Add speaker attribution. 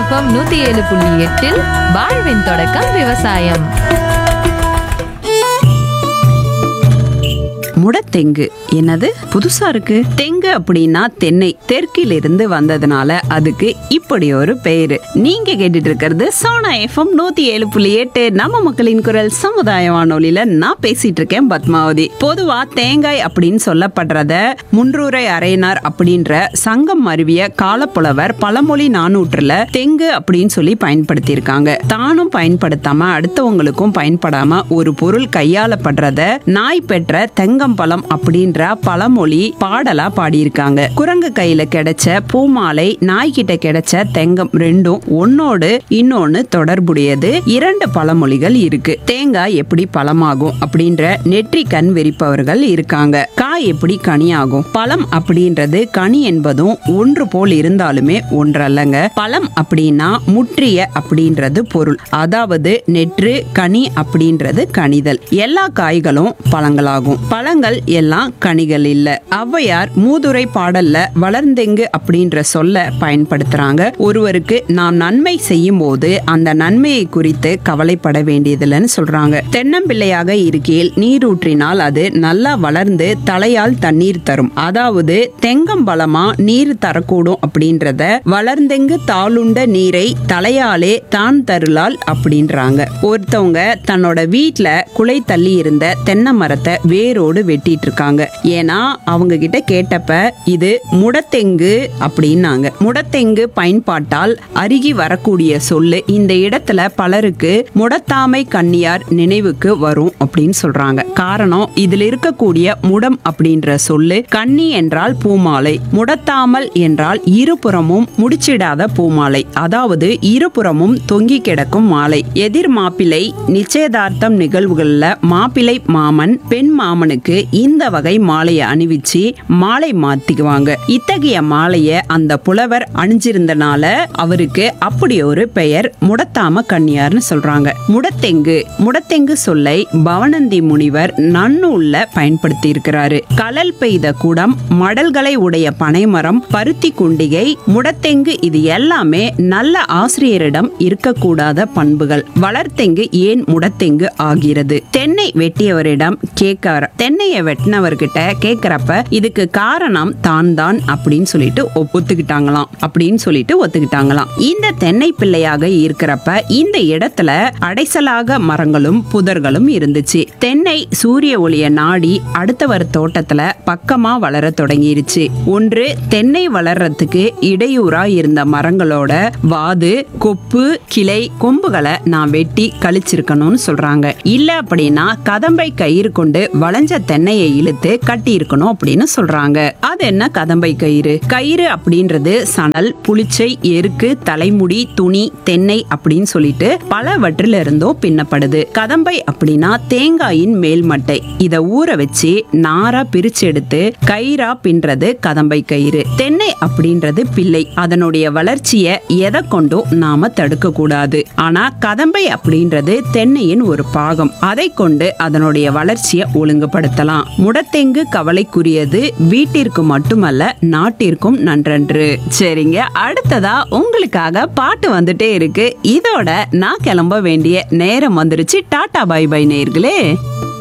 Speaker 1: FM நூத்தி ஏழு புள்ளி எட்டில் வாழ்வின் தொடக்கம் விவசாயம்
Speaker 2: முடத்தெங்கு என்னது புதுசா இருக்கு தெங்கு அப்படின்னா தென்னை தெற்கில் இருந்து வந்ததுனால அதுக்கு இப்படி ஒரு பெயரு நீங்க கேட்டுட்டு இருக்கிறது சோனா எஃப்எம் நூத்தி ஏழு புள்ளி எட்டு நம்ம மக்களின் குரல் சமுதாய வானொலியில நான் பேசிட்டு இருக்கேன் பத்மாவதி பொதுவா தேங்காய் அப்படின்னு சொல்லப்படுறத முன்றூரை அரையனார் அப்படின்ற சங்கம் அருவிய காலப்புலவர் பழமொழி நானூற்றுல தெங்கு அப்படின்னு சொல்லி பயன்படுத்தியிருக்காங்க தானும் பயன்படுத்தாம அடுத்தவங்களுக்கும் பயன்படாம ஒரு பொருள் கையாளப்படுறத நாய் பெற்ற தெங்கம்பழம் அப்படின்ற பழமொழி பாடலா பாடியிருக்காங்க குரங்கு கையில கிடைச்ச பூமாலை நாய் கிட்ட கிடைச்ச தெங்கம் ரெண்டும் ஒன்னோடு இன்னொன்னு தொடர்புடையது இரண்டு பழமொழிகள் இருக்கு தேங்காய் எப்படி பழமாகும் அப்படின்ற நெற்றி கண் வெறிப்பவர்கள் இருக்காங்க காய் எப்படி கனியாகும் பழம் அப்படின்றது கனி என்பதும் ஒன்று போல் இருந்தாலுமே ஒன்றல்லங்க பழம் அப்படின்னா முற்றிய அப்படின்றது பொருள் அதாவது நெற்று கனி அப்படின்றது கனிதல் எல்லா காய்களும் பழங்களாகும் பழங்கள் எல்லாம் கனிகள் இல்ல ஔவையார் மூதுரை பாடல்ல வளர்ந்தெங்கு அப்படின்ற சொல்ல பயன்படுத்துறாங்க ஒருவருக்கு நாம் நன்மை செய்யும் போது அந்த நன்மையை குறித்து கவலைப்பட வேண்டியதில்லைன்னு சொல்றாங்க தென்னம்பிள்ளையாக இருக்கையில் நீரூற்றினால் அது நல்லா வளர்ந்து தலையால் தண்ணீர் தரும் அதாவது தெங்கம்பழமா நீர் தரக்கூடும் அப்படின்றத வளர்ந்தெங்கு தாளுண்ட நீரை தலையாலே தான் தருளால் அப்படின்றாங்க ஒருத்தவங்க தன்னோட வீட்ல குலை தள்ளி இருந்த தென்னை மரத்தை வேரோடு வெட்டிட்டு இருக்காங்க ஏன்னா அவங்க கிட்ட கேட்டப்ப இது முடத்தெங்கு அப்படின்னாங்க முடத்தெங்கு பயன்பாட்டால் அருகி வரக்கூடிய சொல்லு இந்த இடத்துல பலருக்கு முடத்தாமை கன்னியார் நினைவுக்கு வரும் அப்படின்னு சொல்றாங்க காரணம் இதுல இருக்கக்கூடிய முடம் அப்படின்ற சொல்லு கன்னி என்றால் பூமாலை முடத்தாமல் என்றால் இருபுறமும் முடிச்சிடாத பூமாலை அதாவது இருபுறமும் தொங்கி கிடக்கும் மாலை எதிர் மாப்பிள்ளை நிச்சயதார்த்தம் நிகழ்வுகள்ல மாப்பிள்ளை மாமன் பெண் மாமனுக்கு இந்த வகை மாலையை அணிவிச்சு மாலை மாத்திக்குவாங்க இத்தகைய மாலைய அந்த புலவர் அணிஞ்சிருந்தனால அவருக்கு அப்படி ஒரு பெயர் முடத்தாம கன்னியார்னு சொல்றாங்க முடத்தெங்கு முடத்தெங்கு சொல்லை பவனந்தி முனிவர் நன்னூல்ல பயன்படுத்தி இருக்கிறாரு கலல் பெய்த குடம் மடல்களை உடைய பனைமரம் பருத்தி குண்டிகை முடத்தெங்கு இது எல்லாமே நல்ல ஆசிரியரிடம் இருக்கக்கூடாத பண்புகள் வளர்த்தெங்கு ஏன் முடத்தெங்கு ஆகிறது தென்னை வெட்டியவரிடம் கேட்க தென்னையை வெட்டினவர்கிட்ட கேட்கிறப்ப இதுக்கு காரணம் தான் தான் அப்படின்னு சொல்லிட்டு ஒப்~ ஒத்துக்கிட்டாங்களாம் அப்படின்னு சொல்லிட்டு ஒத்துக்கிட்டாங்களாம் இந்த தென்னை பிள்ளையாக இருக்கிறப்ப இந்த இடத்துல அடைசலாக மரங்களும் புதர்களும் இருந்துச்சு தென்னை சூரிய ஒளிய நாடி அடுத்தவர் தோட்டத்துல பக்கமா வளர தொடங்கிருச்சு ஒன்று தென்னை வளர்றதுக்கு இடையூறா இருந்த மரங்களோட வாது கொப்பு கிளை கொம்புகளை நான் வெட்டி கழிச்சிருக்கணும்னு சொல்றாங்க இல்ல அப்படின்னா கதம்பை கயிறு கொண்டு வளைஞ்ச தென்னையை இழுத்து கட்டி இருக்கணும் அப்படின்னு சொல்றாங்க அது என்ன கதம்பை கயிறு கயிறு அப்படின்றது சணல் புளிச்சை எருக்கு தலைமுடி துணி தென்னை அப்படின்னு சொல்லிட்டு பலவற்றில இருந்தோ பின்னப்படுது கதம்பை அப்படின்னா தேங்காயின் மேல்மட்டை இத ஊற வச்சு நாரா பிரிச்சு எடுத்து கயிறா பின்றது கதம்பை கயிறு தென்னை அப்படின்றது பிள்ளை அதனுடைய வளர்ச்சிய எதை கொண்டும் நாம தடுக்க கூடாது ஆனா கதம்பை அப்படின்றது தென்னையின் ஒரு பாகம் அதை கொண்டு அதனுடைய வளர்ச்சியை ஒழுங்குபடுத்தலாம் முடத்தெங்கு கவலைக்குரியது வீட்டிற்கு மட்டுமல்ல நாட்டிற்கும் நன்றன்று சரிங்க அடுத்ததா உங்களுக்காக பாட்டு வந்துட்டே இருக்கு இதோட நான் கிளம்ப வேண்டிய நேரம் வந்துருச்சு டாடா பை பை நேர்களே